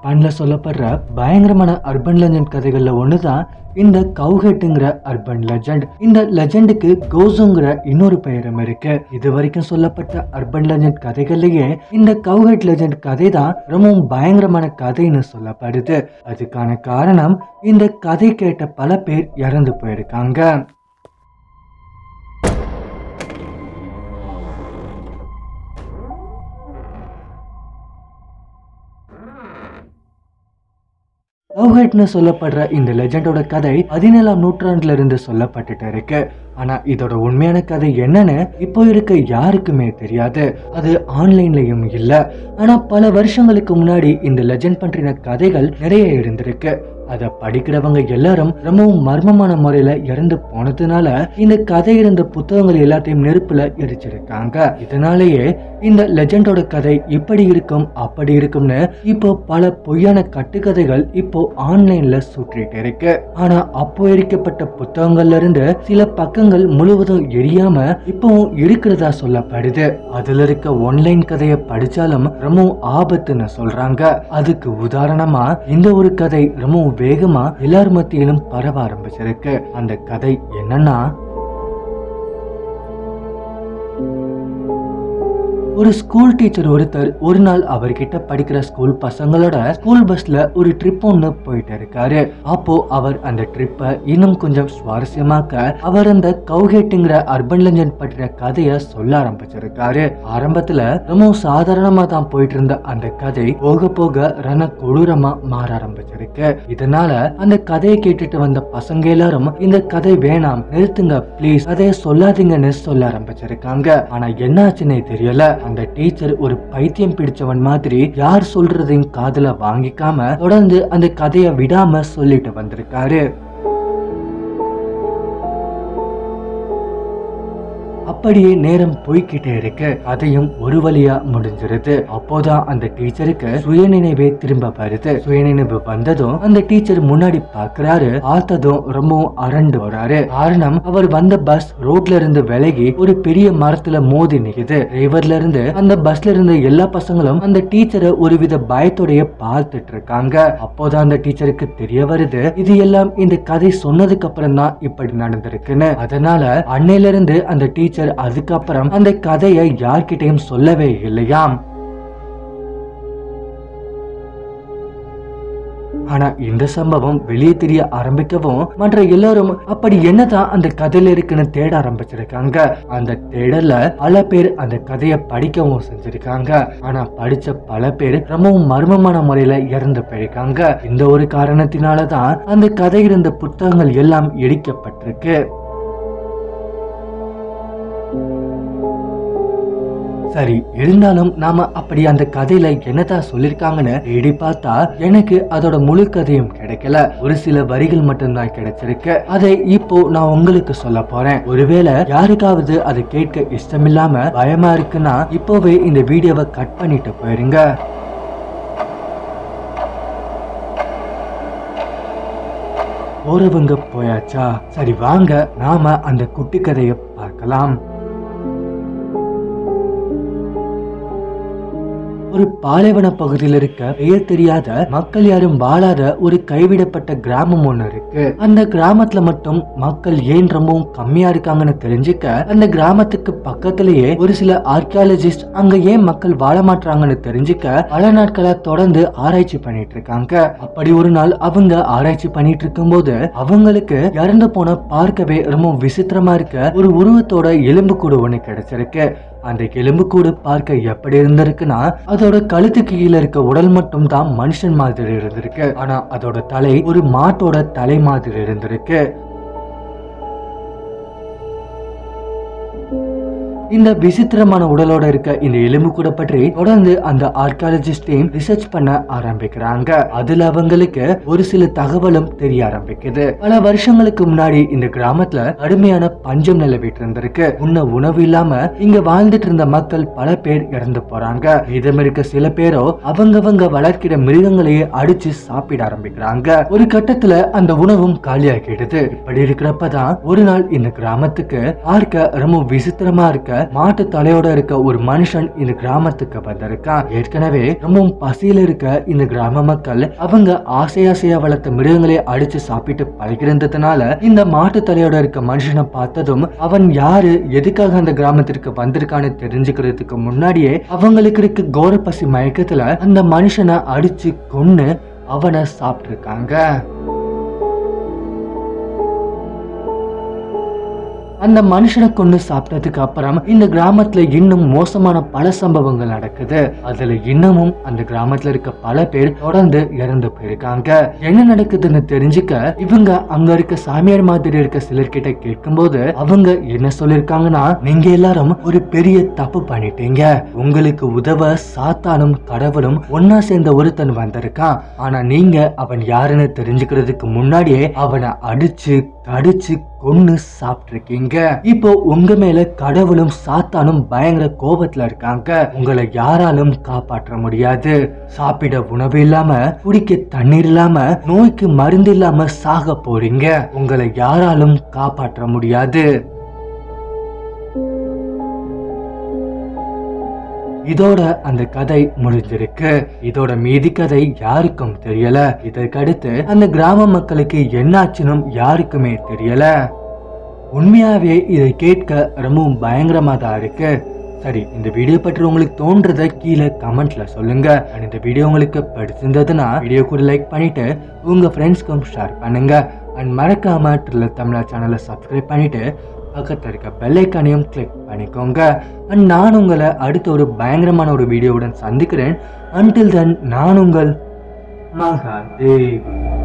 ஜப்பான்ல சொல்லப்படுற பயங்கரமான அர்பன் லெஜண்ட் கதைகள்ல ஒண்ணுதான் இந்த கவுஹெட்டுங்கிற அர்பன் லெஜண்ட் இந்த லெஜண்டுக்கு கோசுங்கிற இன்னொரு பெயரும் இருக்கு இது வரைக்கும் சொல்லப்பட்ட அர்பன் லெஜண்ட் கதைகள்லயே இந்த கவுஹெட் லெஜண்ட் கதை தான் ரொம்பவும் பயங்கரமான கதைன்னு சொல்லப்படுது அதுக்கான காரணம் இந்த கதை கேட்ட பல பேர் இறந்து போயிருக்காங்க கவுஹெட்னு சொல்லப்படுற இந்த லெஜண்டோட கதை பதினேழாம் நூற்றாண்டுல இருந்து சொல்லப்பட்டுட்டு இருக்கு ஆனா இதோட உண்மையான கதை என்னன்னு இப்போ இருக்க யாருக்குமே தெரியாது அது ஆன்லைன்லயும் இல்ல ஆனா பல வருஷங்களுக்கு முன்னாடி இந்த லெஜண்ட் பற்றின கதைகள் நிறைய இருந்திருக்கு அதை படிக்கிறவங்க எல்லாரும் ரொம்பவும் மர்மமான முறையில இறந்து போனதுனால இந்த கதை இருந்த புத்தகங்கள் எல்லாத்தையும் நெருப்புல எரிச்சிருக்காங்க இதனாலேயே இந்த லெஜண்டோட கதை இப்படி இருக்கும் அப்படி இருக்கும்னு இப்போ பல பொய்யான கட்டுக்கதைகள் இப்போ ஆன்லைன்ல சுற்றிட்டு இருக்கு ஆனா அப்போ எரிக்கப்பட்ட புத்தகங்கள்ல இருந்து சில பக்கங்கள் முழுவதும் எரியாம இப்பவும் இருக்கிறதா சொல்லப்படுது அதுல இருக்க ஒன்லைன் கதையை படிச்சாலும் ரொம்பவும் ஆபத்துன்னு சொல்றாங்க அதுக்கு உதாரணமா இந்த ஒரு கதை ரொம்பவும் வேகமா எல்லார் மத்தியிலும் பரவ ஆரம்பிச்சிருக்கு அந்த கதை என்னன்னா ஒரு ஸ்கூல் டீச்சர் ஒருத்தர் ஒரு நாள் அவர்கிட்ட படிக்கிற ஸ்கூல் பசங்களோட ஸ்கூல் பஸ்ல ஒரு ட்ரிப் ஒன்று போயிட்டு இருக்காரு அப்போ அவர் அந்த ட்ரிப்பை இன்னும் கொஞ்சம் சுவாரஸ்யமாக்க அவர் அந்த கவுகேட்டுங்கிற அர்பன் லெஜண்ட் பற்றின கதையை சொல்ல ஆரம்பிச்சிருக்காரு ஆரம்பத்துல ரொம்ப சாதாரணமா தான் போயிட்டு இருந்த அந்த கதை போக போக ரண கொடூரமா மாற ஆரம்பிச்சிருக்கு இதனால அந்த கதையை கேட்டுட்டு வந்த பசங்க எல்லாரும் இந்த கதை வேணாம் நிறுத்துங்க ப்ளீஸ் கதையை சொல்லாதீங்கன்னு சொல்ல ஆரம்பிச்சிருக்காங்க ஆனா என்னாச்சுன்னே தெரியல அந்த டீச்சர் ஒரு பைத்தியம் பிடிச்சவன் மாதிரி யார் சொல்றதையும் காதுல வாங்கிக்காம தொடர்ந்து அந்த கதையை விடாம சொல்லிட்டு வந்திருக்காரு அப்படியே நேரம் போய்கிட்டே இருக்கு அதையும் ஒரு வழியா முடிஞ்சிருது அப்போதான் அந்த டீச்சருக்கு சுயநினைவே திரும்ப வருது சுயநினைவு வந்ததும் அந்த டீச்சர் முன்னாடி பாக்குறாரு பார்த்ததும் ரொம்பவும் அரண்டு வராரு காரணம் அவர் வந்த பஸ் ரோட்ல இருந்து விலகி ஒரு பெரிய மரத்துல மோதி நிக்குது டிரைவர்ல இருந்து அந்த பஸ்ல இருந்த எல்லா பசங்களும் அந்த டீச்சரை ஒருவித பயத்தோடய பார்த்துட்டு இருக்காங்க அப்போதான் அந்த டீச்சருக்கு தெரிய வருது இது எல்லாம் இந்த கதை சொன்னதுக்கு அப்புறம் தான் இப்படி நடந்திருக்குன்னு அதனால அன்னையில இருந்து அந்த டீச்சர் அதுக்கப்புறம் அந்த கதையை யார்கிட்டயும் சொல்லவே இல்லையாம் ஆனா இந்த சம்பவம் வெளியே தெரிய ஆரம்பிக்கவும் மற்ற எல்லாரும் அப்படி என்னதான் அந்த கதையில இருக்குன்னு தேட ஆரம்பிச்சிருக்காங்க அந்த தேடல பல பேர் அந்த கதையை படிக்கவும் செஞ்சிருக்காங்க ஆனா படிச்ச பல பேர் ரொம்பவும் மர்மமான முறையில இறந்து போயிருக்காங்க இந்த ஒரு காரணத்தினாலதான் அந்த கதை இருந்த புத்தகங்கள் எல்லாம் இடிக்கப்பட்டிருக்கு சரி இருந்தாலும் நாம அப்படி அந்த கதையில என்னதான் சொல்லிருக்காங்கன்னு தேடி பார்த்தா எனக்கு அதோட முழு கதையும் கிடைக்கல ஒரு சில வரிகள் மட்டும்தான் கிடைச்சிருக்கு அதை இப்போ நான் உங்களுக்கு சொல்ல போறேன் ஒருவேளை யாருக்காவது அதை கேட்க இஷ்டமில்லாம பயமா இருக்குன்னா இப்போவே இந்த வீடியோவை கட் பண்ணிட்டு போயிருங்க போறவங்க போயாச்சா சரி வாங்க நாம அந்த குட்டி கதையை பார்க்கலாம் ஒரு பாலைவன பகுதியில் இருக்க பெயர் தெரியாத மக்கள் யாரும் வாழாத ஒரு கைவிடப்பட்ட கிராமம் ஒண்ணு இருக்கு அந்த கிராமத்துல மட்டும் மக்கள் ஏன் ரொம்பவும் கம்மியா இருக்காங்கன்னு தெரிஞ்சுக்க அந்த கிராமத்துக்கு பக்கத்திலேயே ஒரு சில ஆர்கியாலஜிஸ்ட் அங்க ஏன் மக்கள் வாழ மாட்டாங்கன்னு தெரிஞ்சுக்க பல நாட்களா தொடர்ந்து ஆராய்ச்சி பண்ணிட்டு இருக்காங்க அப்படி ஒரு நாள் அவங்க ஆராய்ச்சி பண்ணிட்டு இருக்கும்போது அவங்களுக்கு இறந்து போன பார்க்கவே ரொம்ப விசித்திரமா இருக்க ஒரு உருவத்தோட எலும்புக்கூடு ஒண்ணு கிடைச்சிருக்கு அந்த எலும்புக்கூடு பார்க்க எப்படி இருந்திருக்குன்னா அதோட கழுத்துக்கு கீழே இருக்க உடல் மட்டும் தான் மனுஷன் மாதிரி இருந்திருக்கு ஆனா அதோட தலை ஒரு மாட்டோட தலை மாதிரி இருந்திருக்கு இந்த விசித்திரமான உடலோட இருக்க இந்த எலும்புக்கூட பற்றி தொடர்ந்து அந்த ஆர்கியாலஜிஸ்ட் டீம் ரிசர்ச் பண்ண ஆரம்பிக்கிறாங்க அதுல அவங்களுக்கு ஒரு சில தகவலும் தெரிய ஆரம்பிக்குது பல வருஷங்களுக்கு முன்னாடி இந்த கிராமத்துல கடுமையான பஞ்சம் நிலவிட்டு இருந்திருக்கு உண்ண உணவு இல்லாம இங்க வாழ்ந்துட்டு இருந்த மக்கள் பல பேர் இறந்து போறாங்க மீதம் இருக்க சில பேரோ அவங்கவங்க வளர்க்கிற மிருகங்களையே அடிச்சு சாப்பிட ஆரம்பிக்கிறாங்க ஒரு கட்டத்துல அந்த உணவும் காலியாகிடுது இப்படி இருக்கிறப்பதான் ஒரு நாள் இந்த கிராமத்துக்கு பார்க்க ரொம்ப விசித்திரமா இருக்க மாட்டு தலையோட இருக்க ஒரு மனுஷன் இந்த கிராமத்துக்கு வந்திருக்கான் ஏற்கனவே ரொம்பவும் பசியில இருக்க இந்த கிராம மக்கள் அவங்க ஆசை ஆசையா வளர்த்த மிருகங்களை அடிச்சு சாப்பிட்டு பழகிருந்ததுனால இந்த மாட்டு தலையோட இருக்க மனுஷனை பார்த்ததும் அவன் யாரு எதுக்காக அந்த கிராமத்திற்கு வந்திருக்கான்னு தெரிஞ்சுக்கிறதுக்கு முன்னாடியே அவங்களுக்கு இருக்க கோர பசி மயக்கத்துல அந்த மனுஷனை அடிச்சு கொன்னு அவனை சாப்பிட்டிருக்காங்க அந்த மனுஷனை கொண்டு சாப்பிட்டதுக்கு அப்புறம் இந்த கிராமத்துல இன்னும் மோசமான பல சம்பவங்கள் நடக்குது அதுல இன்னமும் அந்த கிராமத்துல இருக்க பல பேர் தொடர்ந்து இறந்து போயிருக்காங்க என்ன நடக்குதுன்னு தெரிஞ்சுக்க இவங்க அங்க இருக்க சாமியார் மாதிரி இருக்க சிலர்கிட்ட கேட்கும்போது அவங்க என்ன சொல்லிருக்காங்கன்னா நீங்க எல்லாரும் ஒரு பெரிய தப்பு பண்ணிட்டீங்க உங்களுக்கு உதவ சாத்தானும் கடவுளும் ஒன்னா சேர்ந்த ஒருத்தன் வந்திருக்கான் ஆனா நீங்க அவன் யாருன்னு தெரிஞ்சுக்கிறதுக்கு முன்னாடியே அவனை அடிச்சு கடிச்சு கொன்னு சாப்பிட்டிருக்கீங்க இப்போ உங்க மேல கடவுளும் சாத்தானும் பயங்கர கோபத்துல இருக்காங்க உங்களை யாராலும் காப்பாற்ற முடியாது சாப்பிட உணவு இல்லாம குடிக்க தண்ணீர் இல்லாம நோய்க்கு மருந்து இல்லாம சாக போறீங்க உங்களை யாராலும் காப்பாற்ற முடியாது இதோட அந்த கதை முடிஞ்சிருக்கு இதோட மீதி கதை யாருக்கும் தெரியல இதற்கடுத்து அந்த கிராம மக்களுக்கு என்னாச்சுன்னு யாருக்குமே தெரியல உண்மையாவே இதை கேட்க ரொம்பவும் பயங்கரமா தான் இருக்கு சரி இந்த வீடியோ பற்றி உங்களுக்கு தோன்றதை கீழே கமெண்ட்ல சொல்லுங்க And இந்த வீடியோ உங்களுக்கு பிடிச்சிருந்ததுன்னா வீடியோ கூட லைக் பண்ணிட்டு உங்க ஃப்ரெண்ட்ஸ்க்கும் ஷேர் பண்ணுங்க அண்ட் மறக்காம ட்ரில்லர் தமிழா சேனலை சப்ஸ்கிரைப் பண்ணிட்டு பக்கத்தில் இருக்க பெல்லைக்கானையும் கிளிக் பண்ணிக்கோங்க அண்ட் நான் உங்களை அடுத்த ஒரு பயங்கரமான ஒரு வீடியோவுடன் சந்திக்கிறேன் அன்டில் தென் நான் உங்கள் மகாதேவ்